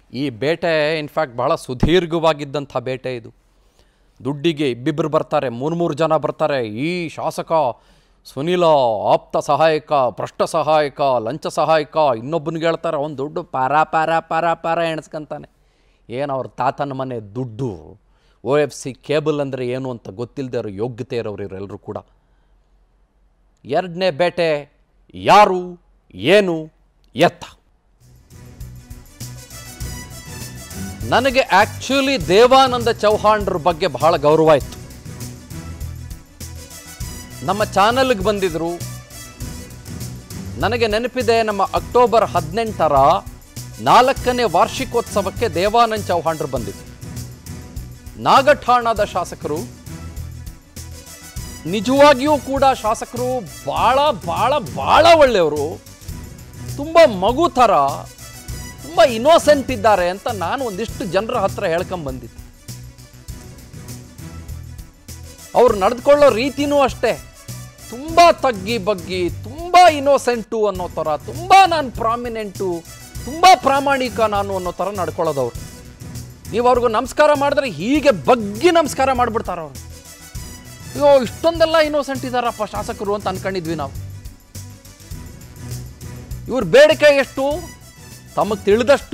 ಈ ಬೇಟೆ ಇನ್ಫ್ಯಾಕ್ಟ್ ಬಹಳ ಸುದೀರ್ಘವಾಗಿದ್ದಂಥ ಬೇಟೆ ಇದು ದುಡ್ಡಿಗೆ ಇಬ್ಬಿಬ್ಬರು ಬರ್ತಾರೆ ಮೂರು ಮೂರು ಜನ ಬರ್ತಾರೆ ಈ ಶಾಸಕ ಸುನೀಲ ಆಪ್ತ ಸಹಾಯಕ ಭ್ರಷ್ಟ ಸಹಾಯಕ ಲಂಚ ಸಹಾಯಕ ಇನ್ನೊಬ್ಬನಿಗೆ ಹೇಳ್ತಾರೆ ಅವ್ನು ದುಡ್ಡು ಪಾರ ಪಾರ ಪಾರ ಪಾರ ಎಣಿಸ್ಕೊಂತಾನೆ ಏನು ಅವ್ರ ತಾತನ ಮನೆ ದುಡ್ಡು ಓ ಎಫ್ ಸಿ ಕೇಬಲ್ ಅಂದರೆ ಏನು ಅಂತ ಗೊತ್ತಿಲ್ಲದೆ ಇರೋ ಯೋಗ್ಯತೆ ಇರೋರು ಇವರೆಲ್ಲರೂ ಕೂಡ ಎರಡನೇ ಬೇಟೆ ಯಾರು ಏನು ಎತ್ತ ನನಗೆ ಆ್ಯಕ್ಚುಲಿ ದೇವಾನಂದ ಚೌಹಾಣ್ರ ಬಗ್ಗೆ ಬಹಳ ಗೌರವ ಇತ್ತು ನಮ್ಮ ಚಾನಲ್ಗೆ ಬಂದಿದ್ರು ನನಗೆ ನೆನಪಿದೆ ನಮ್ಮ ಅಕ್ಟೋಬರ್ ಹದಿನೆಂಟರ ನಾಲ್ಕನೇ ವಾರ್ಷಿಕೋತ್ಸವಕ್ಕೆ ದೇವಾನಂದ್ ಚೌಹಾಣ್ರು ಬಂದಿದ್ರು ನಾಗಠಾಣದ ಶಾಸಕರು ನಿಜವಾಗಿಯೂ ಕೂಡ ಶಾಸಕರು ಭಾಳ ಭಾಳ ಭಾಳ ಒಳ್ಳೆಯವರು ತುಂಬ ಮಗು ಥರ ತುಂಬ ಇನೋಸೆಂಟ್ ಇದ್ದಾರೆ ಅಂತ ನಾನು ಒಂದಿಷ್ಟು ಜನರ ಹತ್ರ ಹೇಳ್ಕೊಂಬಂದಿದ್ದೆ ಅವ್ರು ನಡೆದುಕೊಳ್ಳೋ ರೀತಿನೂ ಅಷ್ಟೇ ತುಂಬ ತಗ್ಗಿ ಬಗ್ಗಿ ತುಂಬ ಇನೋಸೆಂಟು ಅನ್ನೋ ಥರ ತುಂಬ ನಾನು ಪ್ರಾಮಿನೆಂಟು ತುಂಬ ಪ್ರಾಮಾಣಿಕ ನಾನು ಅನ್ನೋ ಥರ ನಡ್ಕೊಳ್ಳೋದವ್ರು ನೀವು ಅವ್ರಿಗೂ ನಮಸ್ಕಾರ ಮಾಡಿದ್ರೆ ಹೀಗೆ ಬಗ್ಗಿ ನಮಸ್ಕಾರ ಮಾಡಿಬಿಡ್ತಾರೆ ಅವರು ಅಯ್ಯೋ ಇಷ್ಟೊಂದೆಲ್ಲ ಇನೋಸೆಂಟ್ ಇದ್ದಾರಪ್ಪ ಶಾಸಕರು ಅಂತ ಅನ್ಕೊಂಡಿದ್ವಿ ನಾವು ಇವ್ರ ಬೇಡಿಕೆ ಎಷ್ಟು ತಮಗೆ ತಿಳಿದಷ್ಟು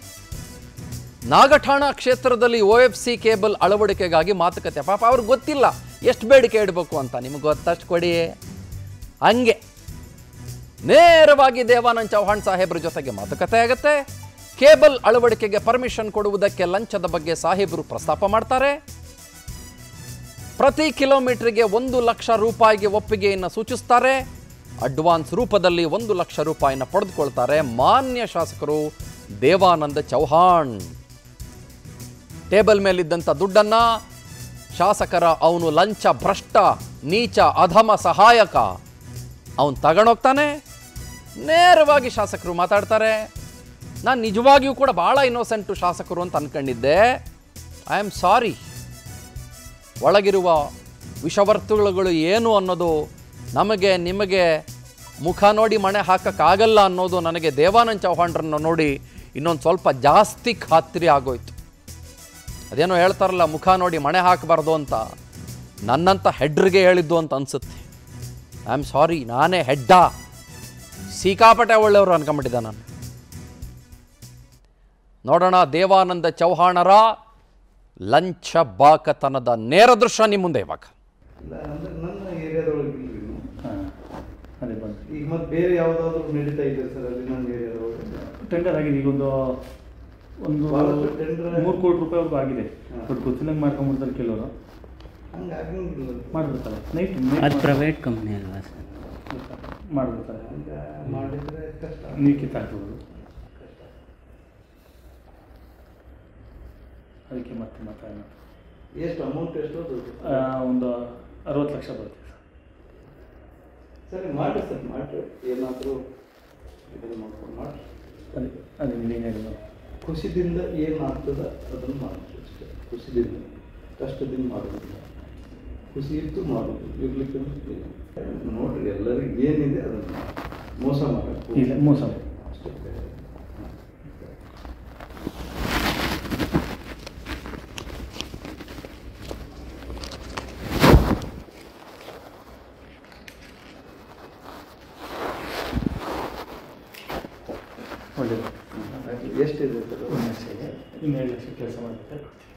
ನಾಗಠಾಣ ಕ್ಷೇತ್ರದಲ್ಲಿ ಒ ಎಫ್ ಸಿ ಕೇಬಲ್ ಅಳವಡಿಕೆಗಾಗಿ ಮಾತುಕತೆ ಪಾಪ ಅವ್ರಿಗೆ ಗೊತ್ತಿಲ್ಲ ಎಷ್ಟು ಬೇಡಿಕೆ ಇಡಬೇಕು ಅಂತ ನಿಮಗೆ ಗೊತ್ತಷ್ಟು ಕೊಡಿ ಹಂಗೆ ನೇರವಾಗಿ ದೇವಾನಂದ್ ಚೌಹಾಣ್ ಸಾಹೇಬ್ರ ಜೊತೆಗೆ ಮಾತುಕತೆ ಆಗುತ್ತೆ ಕೇಬಲ್ ಅಳವಡಿಕೆಗೆ ಪರ್ಮಿಷನ್ ಕೊಡುವುದಕ್ಕೆ ಲಂಚದ ಬಗ್ಗೆ ಸಾಹೇಬರು ಪ್ರಸ್ತಾಪ ಮಾಡ್ತಾರೆ ಪ್ರತಿ ಕಿಲೋಮೀಟರ್ಗೆ ಒಂದು ಲಕ್ಷ ರೂಪಾಯಿಗೆ ಒಪ್ಪಿಗೆಯನ್ನು ಸೂಚಿಸ್ತಾರೆ ಅಡ್ವಾನ್ಸ್ ರೂಪದಲ್ಲಿ ಒಂದು ಲಕ್ಷ ರೂಪಾಯಿನ ಪಡೆದುಕೊಳ್ತಾರೆ ಮಾನ್ಯ ಶಾಸಕರು ದೇವಾನಂದ ಚೌಹಾಣ್ ಟೇಬಲ್ ಮೇಲಿದ್ದಂಥ ದುಡ್ಡನ್ನ ಶಾಸಕರ ಅವನು ಲಂಚ ಭ್ರಷ್ಟ ನೀಚ ಅಧಮ ಸಹಾಯಕ ಅವನು ತಗೊಂಡೋಗ್ತಾನೆ ನೇರವಾಗಿ ಶಾಸಕರು ಮಾತಾಡ್ತಾರೆ ನಾನು ನಿಜವಾಗಿಯೂ ಕೂಡ ಭಾಳ ಇನ್ನೋಸೆಂಟು ಶಾಸಕರು ಅಂತ ಅನ್ಕೊಂಡಿದ್ದೆ ಐ ಆಮ್ ಸಾರಿ ಒಳಗಿರುವ ವಿಷವರ್ತುಗಳು ಏನು ಅನ್ನೋದು ನಮಗೆ ನಿಮಗೆ ಮುಖ ನೋಡಿ ಮಣೆ ಹಾಕಕ್ಕಾಗಲ್ಲ ಅನ್ನೋದು ನನಗೆ ದೇವಾನಂದ್ ಚೌಹಾಣ್ರನ್ನ ನೋಡಿ ಇನ್ನೊಂದು ಸ್ವಲ್ಪ ಜಾಸ್ತಿ ಖಾತ್ರಿ ಆಗೋಯ್ತು ಅದೇನೋ ಹೇಳ್ತಾರಲ್ಲ ಮುಖ ನೋಡಿ ಮಣೆ ಹಾಕಬಾರ್ದು ಅಂತ ನನ್ನಂಥ ಹೆಡ್ರಿಗೆ ಹೇಳಿದ್ದು ಅಂತ ಅನಿಸುತ್ತೆ ಐ ಆಮ್ ಸಾರಿ ನಾನೇ ಹೆಡ್ಡ ಸಿಕ್ಕಾಪಟ್ಟೆ ಒಳ್ಳೆಯವರು ಅನ್ಕೊಂಬಿಟ್ಟಿದ್ದೆ ನಾನು ನೋಡೋಣ ದೇವಾನಂದ ಚೌಹಾಣರ ಲಂಚ ಬಾಕತನದ ನೇರ ದೃಶ್ಯ ನಿಮ್ಮ ಮುಂದೆ ಇವಾಗ ಇಲ್ಲ ಅಂದ್ರೆ ನನ್ನ ಏರಿಯಾದೊಳಗೆ ಇಲ್ರಿ ಇನ್ನು. ಹಾಂ ಅದೇ ಬಂತು ಈಗ ಮತ್ತೆ ಬೇರೆ ಯಾವ್ದಾದ್ರು ನಡೀತಾ ಇದೆ ಸರ್ ಅಲ್ಲಿ ನನ್ನ ಏರಿಯಾದೊಳಗೆ ಟೆಂಡರ್ ಆಗಿದೆ ಈಗ ಒಂದು ಒಂದು ಬಹಳಷ್ಟು tender ಮೂರು ಕೋಟಿ ರೂಪಾಯಿವರೆಗೂ ಆಗಿದೆ ಹಾಂ. ಬಟ್ ಗೊತ್ತಿಲ್ಲಂಗೆ ಮಾಡ್ಕೊಂಡ್ಬಿಡ್ತಾರೆ ಕೆಲವರು ಹಂಗೆ ಆಗಂಗಿಲ್ಲ ಮಾಡಿಬಿಡ್ತಾರೆ ನೈಟ್ ಅದು ಪ್ರೈವೇಟ್ ಕಂಪ್ನಿ ಅಲ್ವಾ ಸರ್ ಮಾಡಿಬಿಡ್ತಾರೆ ಹಂಗೆ ಮಾಡಿದ್ರೆ ಕಷ್ಟ ನೀರು ಕಿತ್ತಾಕ್ಬೋದು ಅದಕ್ಕೆ ಮತ್ತೆ ಮತ್ತೆ ಎಷ್ಟು ಅಮೌಂಟ್ ಎಷ್ಟು ದುಡ್ಡು? ಆ, ಒಂದು ಅರವತ್ತು ಲಕ್ಷ ಬರುತ್ತೆ ಸರಿ ಮಾಡ್ರಿ ಸರ್ ಮಾಡ್ರಿ ಏನಾದರೂ ಇದನ್ನು ಮಾಡ್ಕೊಂಡು ಮಾಡ್ರಿ ಅದೇ ಅದೇ ನೀನೇನು ಖುಷಿದಿಂದ ಏನು ಆಗ್ತದ ಅದನ್ನು ಮಾಡೋದು ಅಷ್ಟೇ ಖುಷಿದಿಂದ ಕಷ್ಟದಿಂದ ಮಾಡೋದಿಲ್ಲ ಖುಷಿ ಇತ್ತು ಮಾಡೋದು ಇರ್ಲಿಕ್ಕೆ ನೋಡ್ರಿ ಎಲ್ಲರಿಗೂ ಏನಿದೆ ಅದನ್ನು ಮೋಸ ಮಾಡಬೇಕು ಇಲ್ಲ ಮೋಸ ಅಷ್ಟೇ ಒಳ್ಳೆಯದು ಎಷ್ಟಿದೆ ಸರ್ ಒಂದು ಲಕ್ಷ ಇದೆ ಇನ್ನು ಎರಡು ಲಕ್ಷ ಕೆಲಸ ಮಾಡುತ್ತೆ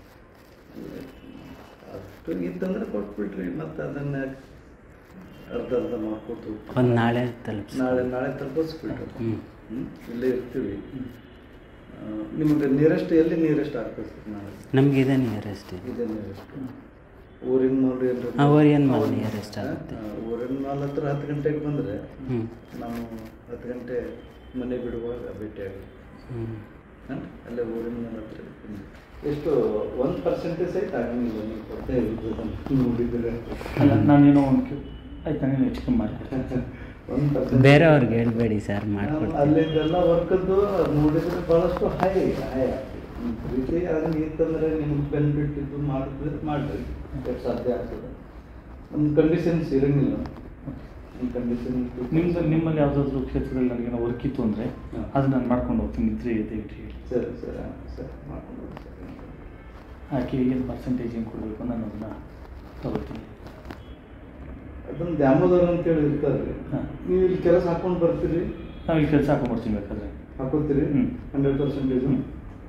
ಅಷ್ಟು ಇತ್ತಂದ್ರೆ ಕೊಟ್ಬಿಟ್ರಿ ಮತ್ತೆ ಅದನ್ನ ಅರ್ಧ ಅರ್ಧ ಮಾಡ್ಕೊತು ಒಂದು ನಾಳೆ ತಲುಪಿಸಿ ನಾಳೆ ನಾಳೆ ತಲುಪಿಸ್ಬಿಟ್ರು ಹ್ಞೂ ಹ್ಮ್? ಇಲ್ಲೇ ಇರ್ತೀವಿ ಆ, ನಿಮಗೆ ನಿಯರೆಸ್ಟ್ ಎಲ್ಲಿ ನಿಯರೆಸ್ಟ್ ಆಗ್ತದೆ ಸರ್ ನಾಳೆ ನಮ್ಗೆ ಇದೆ ನಿಯರೆಸ್ಟ್ ಇದೆ ಇದೆ ನಿಯರೆಸ್ಟ್ ಊರಿನ ಮಾಲ್ ಏನ್ರ ಆ, ಊರಿನ ಮಾಲ್ nearest ಆಗುತ್ತೆ. ಆ, ಊರಿನ ಮಾಲ್ ಹತ್ರ ಹತ್ತು ಗಂಟೆಗೆ ಬಂದರೆ ಹ್ಞೂ ನಾವು ಹತ್ತು ಗಂಟೆ ಮನೆ ಬಿಡುವಾಗ ಭೇಟಿಯಾಗಿ ಹ್ಞೂ ಅಲ್ಲೇ ಊರಿನ ಮಾಲ್ ಹತ್ರ ಇರ್ತೀನಿ. ಎಷ್ಟು ಒಂದು ಪರ್ಸೆಂಟೇಜ್ ಸಹಿತ ಆಗಂಗಿಲ್ಲ ನೀವು ಕೊಡ್ತಾ ಇರ್ಬೋದು ನೋಡಿದರೆ ಅಲ್ಲ ನಾನೇನೋ ಒಂದು ಕ್ಯೂ ಆಯ್ತು ನಾನೇನು ಹೆಚ್ಚು ಕಮ್ಮಿ ಮಾಡ್ಕೊಡ್ತೀನಿ ಒಂದು ಪರ್ಸೆಂಟ್ ಬೇರೆಯವ್ರಿಗೆ ಹೇಳ್ಬೇಡಿ ಸರ್ ಮಾಡ್ಕೊಡ್ತೀನಿ ಅಲ್ಲಿದ್ದೆಲ್ಲ ವರ್ಕದ್ದು ನೋಡಿದ್ರೆ ಬಹಳಷ್ಟು ಹೈ ಹೈ ರೀತಿ ಅದನ್ನ ಇತ್ತಂದ್ರೆ ನಿಮ್ಗೆ ಬೆನಿಫಿಟ್ ಇದ್ದು ಮಾಡಿದ್ರೆ ಮಾಡ್ರಿ ಎಷ್ಟು ಸಾಧ್ಯ ಆಗ್ತದೆ ಒಂದು ಕಂಡೀಷನ್ಸ್ ಇರಂಗಿಲ್ಲ ಒಂದು ಕಂಡೀಷನ್ ನಿಮ್ದು ನಿಮ್ಮಲ್ಲಿ ಯಾವುದಾದ್ರೂ ಕ್ಷೇತ್ರದಲ್ಲಿ ನನಗೇನೋ ವರ್ಕ್ ಇತ್ತು ಅಂದರೆ ಹಾಂ. ಅದು ನಾನು ಮಾಡ್ಕೊಂಡು ಹೋಗ್ತೀನಿ ಇದ್ರೆ ದಯವಿಟ್ಟು ಹೇಳಿ ಸರಿ ಸರಿ ಹಾಂ ಸರಿ ಮಾಡ್ಕೊಂಡು ಸರಿ ಆಕೆ ಏನು ಪರ್ಸೆಂಟೇಜ್ ಏನು ಕೊಡಬೇಕು ನಾನು ಅದನ್ನು ತಗೊಳ್ತೀನಿ ಅದೊಂದು ದ್ಯಾಮೋದರ್ ಅಂತೇಳಿ ಇರ್ತಾರೆ ರೀ ಹಾಂ. ನೀವು ಇಲ್ಲಿ ಕೆಲಸ ಹಾಕೊಂಡು ಬರ್ತೀರಿ ನಾವು ಈ ಕೆಲಸ ಹಾಕೊಂಡ್ಬರ್ತೀನಿ ಬೇಕಾದ್ರೆ ಹಾಕೋತೀರಿ ಹ್ಮ್. ಹಂಡ್ರೆಡ್ ಪರ್ಸೆಂಟೇಜ್ ಹ್ಮ್.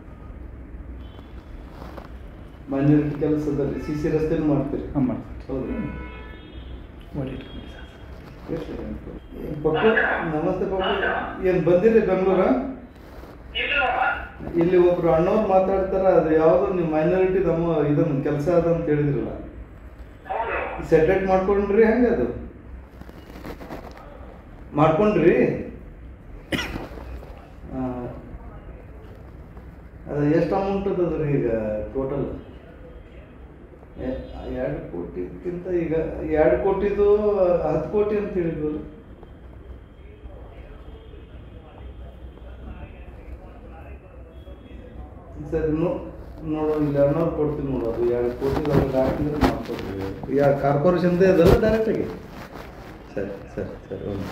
ಮೈನಾರಿಟಿ ಕೆಲಸ ಅದ ರೀ ಸಿ ಸಿ ರಸ್ತೆನೂ ಮಾಡ್ತೀರಿ ಹಾಂ ಮಾಡ್ತೀನಿ ಹೌದು ಒಳ್ಳೆ ಇಟ್ಕೊಂಡು ಸರ್ ಪಪ್ಪು ನಮಸ್ತೆ ಪಪ್ಪು ಏನು ಬಂದಿರಿ ಬೆಂಗಳೂರ ಇಲ್ಲಿ ಒಬ್ರು ಅಣ್ಣವ್ರು ಮಾತಾಡ್ತಾರ ಅದು ಯಾವ್ದು ನೀವು ಮೈನಾರಿಟಿ ನಮ್ಮ ಇದನ್ನ ಕೆಲಸ ಅದ ಅಂತ ಹೇಳಿದ್ರಲ್ಲ ಸೆಟೆಟ್ ಮಾಡ್ಕೊಂಡ್ರಿ ಹೆಂಗ ಅದು ಮಾಡ್ಕೊಂಡ್ರಿ ಆ, ಅದು ಎಷ್ಟು ಅಮೌಂಟ್ ಅದ ಈಗ ಟೋಟಲ್ ಎರಡು ಕೋಟಿಗಿಂತ ಈಗ ಎರಡು ಕೋಟಿದು ಹತ್ತು ಕೋಟಿ ಅಂತ ಹೇಳಿದ್ರು ಸರಿ ನೋ ನೋಡು ಇಲ್ಲಿ ಅಣ್ಣವ್ರು ಕೊಡ್ತೀನಿ ನೋಡು ಅದು ಎರಡು ಕೋಟಿ ಅದ್ರಲ್ಲಿ ಹಾಕಿದ್ರೆ ಮಾಡ್ಕೊಡ್ತೀವಿ ಯಾ ಕಾರ್ಪೊರೇಷನ್ದೇ ಅದಲ್ಲ ಡೈರೆಕ್ಟಾಗಿ ಸರಿ ಸರಿ ಸರಿ ಓಕೆ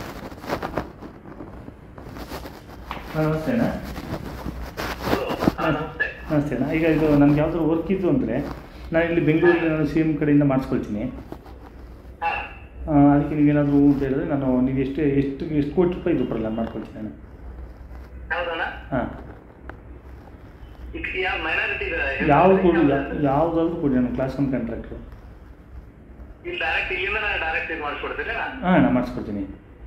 ಹಾಂ ನಮಸ್ತೆ ಅಣ್ಣ ನಮಸ್ತೆ ಅಣ್ಣ ಈಗ ಇದು ನನಗೆ ಯಾವ್ದಾದ್ರು ವರ್ಕ್ ಇತ್ತು ಅಂದರೆ ನಾನು ಇಲ್ಲಿ ಬೆಂಗಳೂರಲ್ಲಿ ನಾನು ಸಿ ಎಮ್ ಕಡೆಯಿಂದ ಮಾಡಿಸ್ಕೊಳ್ತೀನಿ ಆ, ಅದಕ್ಕೆ ನೀವೇನಾದರೂ ಅಂತ ಹೇಳಿದ್ರೆ ನಾನು ನೀವು ಎಷ್ಟು ಎಷ್ಟು ಎಷ್ಟು ಕೋಟಿ ರೂಪಾಯಿ ಇದು ಬರಲ್ಲ ಮಾಡ್ಕೊಳ್ತೀನಿ ನಾನು ಹೌದಣ್ಣ ಹಾಂ ಈಗ ಯಾವ ಮೈನಾರಿಟಿ ಯಾವ್ದು ಕೊಡಿ ಯಾವುದಾದ್ರೂ ಕೊಡಿ ನಾನು ಕ್ಲಾಸ್ ಒನ್ ಕಾಂಟ್ರಾಕ್ಟ್ರು ಇಲ್ಲಿ ಡೈರೆಕ್ಟ್ ಇಲ್ಲಿಂದ ನಾನು ಡೈರೆಕ್ಟ್ ಇದು ಮಾಡಿಸ್ಕೊಡ್ತೀನಿ ಹಾಂ ನಾನು ಮಾಡಿಸ್ಕೊಡ್ತೀನಿ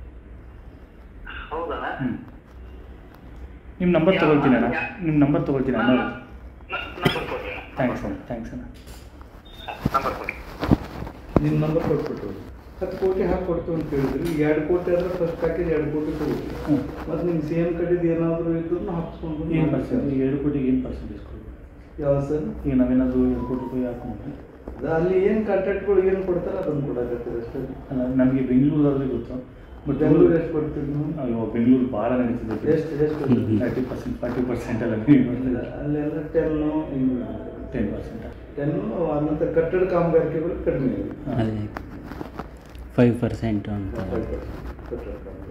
ಹೌದಣ್ಣ ಹ್ಞೂ ನಿಮ್ಮ ನಂಬರ್ ತೊಗೊಳ್ತೀನಿ ಅಣ್ಣ ನಿಮ್ಮ ನಂಬರ್ ತೊಗೊಳ್ತೀನಿ ಅಣ್ಣ ನಂಬರ್ ಕೊಡ್ರಿ ಅಣ್ಣ ಥ್ಯಾಂಕ್ಸ್ ಅಣ್ಣ ಥ್ಯಾಂಕ್ಸ್ ಅಣ್ಣ ನಂಬರ್ ಕೊಡಿ ನಿಮ್ಮ ನಂಬರ್ ಕೊಟ್ಬಿಟ್ಟು ಹತ್ತು ಕೋಟಿ ಹಾಕಿ ಕೊಡ್ತೀವಿ ಅಂತ ಹೇಳಿದ್ರಿ ಈಗ ಎರಡು ಕೋಟಿ ಆದ್ರೆ ಫಸ್ಟ್ ಪ್ಯಾಕೇಜ್ ಎರಡು ಕೋಟಿ ಕೊಡ್ತೀವಿ ಹ್ಞೂ ಮತ್ತು ನಿಮ್ಮ ಸಿ ಎಮ್ ಕಡೆದು ಏನಾದರೂ ಇದ್ರೂ ಹಾಕ್ಸ್ಕೊಂಡು ಏನು ಪರ್ಸೆಂಟ್ ಈಗ ಎರಡು ಕೋಟಿಗೆ ಏನು ಪರ್ಸೆಂಟೇಜ್ ಕೊಡ್ಬೇಕು ಯಾವ ಸರ್ ಈಗ ನಾವೇನಾದರೂ ಎರಡು ಕೋಟಿ ರೂಪಾಯಿ ಹಾಕೊಂಡ್ರೆ ಅದು ಅಲ್ಲಿ ಏನು ಕಾಂಟ್ರಾಕ್ಟ್ಗಳು ಏನು ಕೊಡ್ತಾರೆ ಅದನ್ನು ಕೊಡಕತ್ತೀರಿ ಅಷ್ಟೇ ಅಲ್ಲ ನಮಗೆ ಬೆಂಗಳೂರಾದ್ರೆ ಗೊತ್ತು ಬಟ್ ಬೆಂಗಳೂರು ಎಷ್ಟು ಕೊಡ್ತೀವಿ ನೀವು ಅಯ್ಯೋ ಬೆಂಗಳೂರು ಭಾಳ ನಡೀತಿದೆ ಎಷ್ಟು ಎಷ್ಟು ತರ್ಟಿ ಪರ್ಸೆಂಟ್ ಫಾರ್ಟಿ ಪರ್ಸೆಂಟ್ ಎಲ್ಲ ನೀವು ನೋಡ್ತಿದ್ದೀರ ಅಲ್ಲಿ ಅಂದ್ರೆ ಟೆನ್ನು ಹಿಂಗೆ ಟೆನ್ ಪರ್ಸೆಂಟ್ ಟೆನ್ನು ಆನಂತರ ಕಟ್ಟಡ ಕಾಮಗಾರಿಕೆಗಳು ಕಡಿಮೆ ಇದೆ ಅದೇ ಫೈವ್ ಪರ್ಸೆಂಟು ಅಂತ ಕಟ್ಟಡ ಕಾಮಗಾರಿ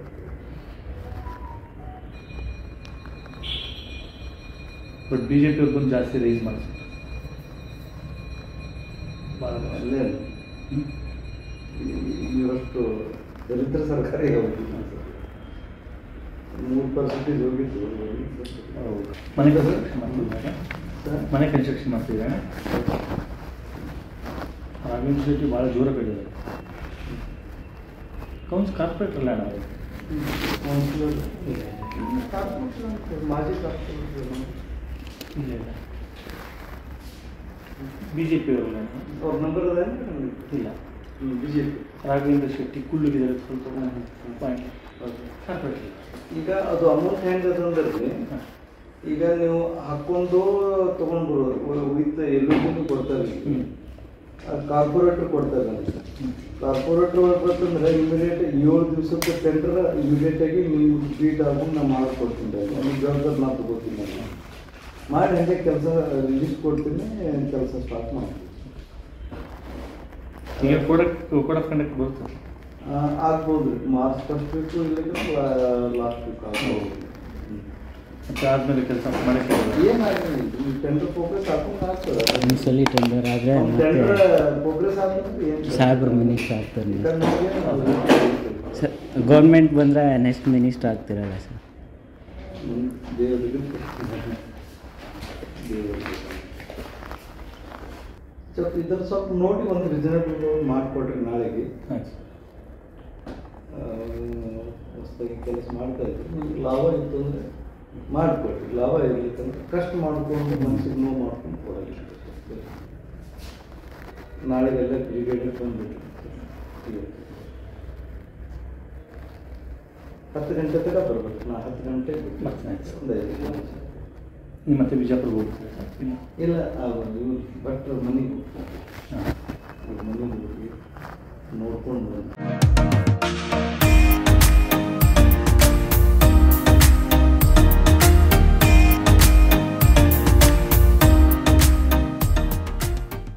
ಬಟ್ ಬಿ ಜೆ ಪಿ ಅವ್ರು ಬಂದು ಜಾಸ್ತಿ ರೈಸ್ ಮಾಡಿಸಿ ಭಾಳ ಅಲ್ಲೇ ಹ್ಮ್. ಇವಷ್ಟು ದರಿದ್ರ ಸರ್ಕಾರ ಹೋಗಿತ್ತು ಮೂರು ಪರ್ಸೆಂಟೇಜ್ ಹೋಗಿತ್ತು ಹೌದು ಮನೆ ಕನ್ಸ್ಟ್ರಕ್ಷನ್ ಮಾಡ್ತಿದ್ದಾರೆ ಮನೆ ಕನ್ಸ್ಟ್ರಕ್ಷನ್ ಮಾಡ್ತಿದ್ದಾರೆ ರಾಘವೇಂದ್ರ ಶೆಟ್ಟಿ ಭಾಳ ಜೋರ ಬೆಳೆದಿದ್ದಾರೆ ಕೌನ್ಸ್ ಕಾರ್ಪೊರೇಟರ್ ಅಲ್ಲ ನಾವು ಕೌನ್ಸಿಲರ್ ಮಾಜಿ ಕಾರ್ಪೊರೇಟರ್ ಇಲ್ಲ ಇಲ್ಲ ಬಿ ಜೆ ಪಿ ಅವರಲ್ಲ ಅವ್ರ ನಂಬರ್ ಅದ ಇಲ್ಲ B J P Raghavendra Shetty ಕುಳ್ಳುಗಿದ್ದಾರೆ ಸ್ವಲ್ಪ ಪಾಯಿಂಟ್ ಕಾರ್ಪೊರೇಟರ್ ಈಗ ಅದು ಅಮೌಂಟ್ ಹೆಂಗೆ ಅದಂದ್ರೆ ಈಗ ನೀವು ಹಾಕೊಂಡು ತೊಗೊಂಡು ಬರೋದು ವಿತ್ ಎಲ್ಲರಿಗೂ ಕೊಡ್ತಾರೆ ಹ್ಞೂ ಕಾರ್ಪೊರೇಟರ್ ಕೊಡ್ತಾರೆ ಕಾರ್ಪೊರೇಟರ್ ಬಂತಂದ್ರೆ ಇಮಿಡಿಯೇಟ್ ಏಳು ದಿವಸಕ್ಕೆ ಟೆಂಡರ್ ಇಮಿಡಿಯೇಟ್ ಆಗಿ ನೀವು ಬೀಟ್ ಆಗಿ ನಾ ಮಾಡಿಕೊಡ್ತೀನಿ ನಿಮ್ಗೆ ಜವಾಬ್ದಾರಿ ನಾ ತಗೋತೀನಿ ನಾನು ಮಾಡಿ ಹಂಗೆ ಕೆಲಸ ರಿಲೀಸ್ ಕೊಡ್ತೀನಿ ಕೆಲಸ ಸ್ಟಾರ್ಟ್ ಮಾಡ್ತೀನಿ ಈಗ ಕೋಡಕ್ ಕೋಡ್ ಆಫ್ ಕಂಡಕ್ಟ್ ಬರುತ್ತೆ ಆ, ಆಗ್ಬೋದು ರೀ ಮಾರ್ಚ್ ಫಸ್ಟ್ ವೀಕು ಇಲ್ಲಿಗೆ ಲಾಸ್ಟ್ ವೀಕ್ ಆಗ್ಬೋದು ಮತ್ತೆ ಆದಮೇಲೆ ಕೆಲಸ ಮಾಡೋಕ್ಕೆ ಏನಾಗಿಲ್ಲ ನೀವು ಟೆಂಡರ್ ಪ್ರೋಗ್ರೆಸ್ ಹಾಕೊಂಡು ಆಗ್ತದೆ ಒಂದ್ಸಲಿ ಟೆಂಡರ್ ಆದರೆ ಟೆಂಡರ್ ಮತ್ತೆ ಪ್ರೋಗ್ರೆಸ್ ಆದ್ಮೇಲೆ ಏನು ಸಾಹೇಬ್ರು ಮಿನಿಸ್ಟರ್ ಆಗ್ತಾರೆ ಈಗ ನಮ್ಗೇನು ಸರ್ ಗೌರ್ಮೆಂಟ್ ಬಂದರೆ ನೆಕ್ಸ್ಟ್ ಮಿನಿಸ್ಟರ್ ಆಗ್ತಿರಲ್ಲ ಸರ್ ಹ್ಮ್, ದೇವರಿಗೆ ದೇವರಿಗೆ ಸ್ವಲ್ಪ ಇದರ ಸ್ವಲ್ಪ ನೋಡಿ ಒಂದು ರಿಸನಬಲ್ ಮಾಡಿಕೊಡ್ರಿ ನಾಳೆಗೆ ಆಯ್ತು ಆ, ಹೊಸ್ದಾಗಿ ಕೆಲಸ ಮಾಡ್ತಾ ಇದ್ರಿ ನಿಮ್ಗೆ ಲಾಭ ಇತ್ತು ಅಂದರೆ ಮಾಡಿಕೊಡ್ರಿ ಲಾಭ ಇರ್ಲಿಕ್ಕಂದ್ರೆ ಕಷ್ಟ ಮಾಡ್ಕೊಂಡು ಮನ್ಸಿಗೆ ನೋವು ಮಾಡ್ಕೊಂಡು ಕೊಡಲ್ಲ ನಾಳೆಗೆಲ್ಲ ಬ್ರಿಗೇಡಿಗೆ ಬಂದ್ಬಿಟ್ರಿ ಹತ್ತು ಗಂಟೆ ತನಕ ಬರ್ಬೇಕು ನಾ ಹತ್ತು ಗಂಟೆ ಮತ್ತೆ ಆಯ್ತು. ಒಂದು ಐದು ನಿಮಿಷ. ನೀವು ಮತ್ತೆ ಬಿಜಾಪುರ್ಗೆ ಹೋಗ್ತೀರಾ ಸರ್ ಇಲ್ಲ ಇಲ್ಲ ಇವ್ರು ಭಟ್ರ ಮನೆಗೆ ಹೋಗ್ತಾರೆ ಹಾಂ ಮನೆಗೆ ಹೋಗಿ ನೋಡ್ಕೊಂಡು ಬಂದು